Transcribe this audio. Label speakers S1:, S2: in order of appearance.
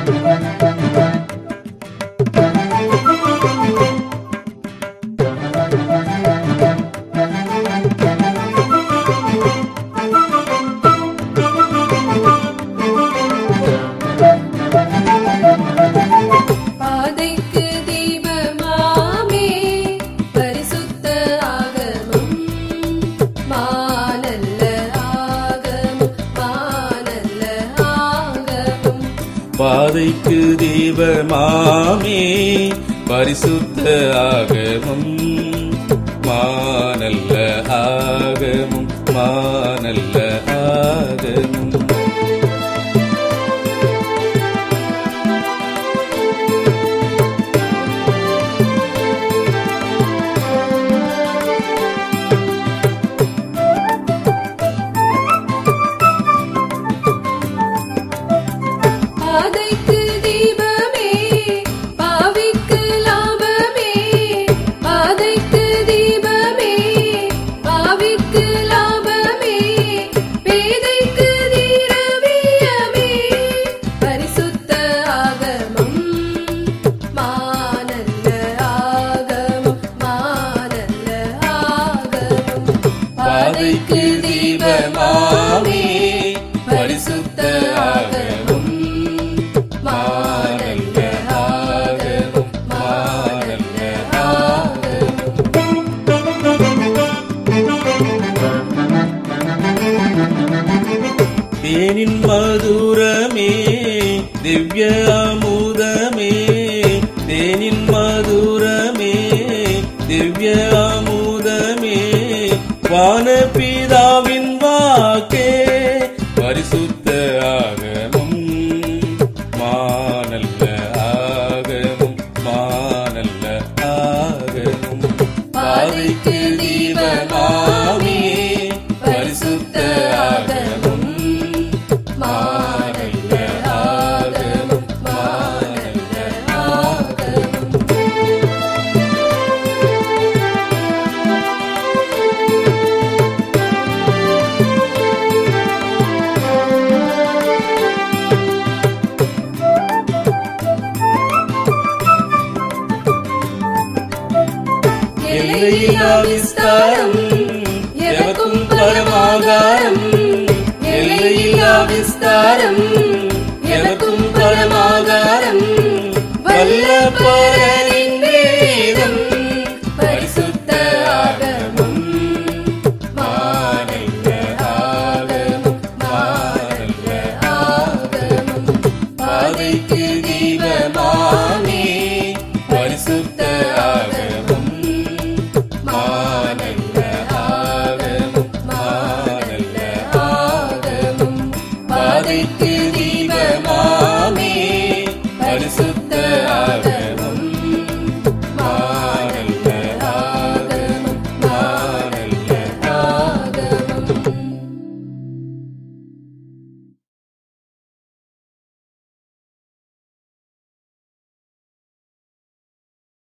S1: பாதைக்கு தீபமாமே பரிசுத்த ஆகமம் மானல்ல ஆகமம் மானல்ல ஆகமம்
S2: பாதைக்கு தீபமாமே பரிசுத்த ஆகமம் மானல்ல ஆகமும் மானல்ல ஆகமும்
S1: பாதைக்கு தீபமே பாவிக்கு லாபமே பாதைக்கு தீபமே பாவிக்கு லாபமே பேதைக்கு தீரவியமே பரிசுத்த ஆகமம் மானல்ல ஆகமம் மானல்ல ஆகமம்
S2: பாதைக்கு தீபமாமே பரிசுத்த ஆகமும் மானல்ல ஆகமும் மானல்ல ஆகமும் தேனின் மதுரமே திவ்ய அமுதமே தேனின் மதுரமே திவ்ய அமுதமே வானபிதாவின் வாக்கே பரிசுத்த ஆகமும் மானல்ல ஆகமும் மானல்ல ஆகமும் பாதைக்கு தீபமாமே பரிசுத்த ஆகமும் மானல்ல ஆகமும் மானல்ல ஆகமும் எல்லையில்லா விஸ்தாரம் எவக்கும் பரமாகாரம் எல்லையில்லா விஸ்தாரம் எவக்கும் பரமாகாரம் வல்ல பரனின் வேதம் பரிசுத்த ஆகமும் மானல்ல ஆகமும் மானல்ல ஆகமும் பாதைக்கு தீபமாமே பரிசுத்த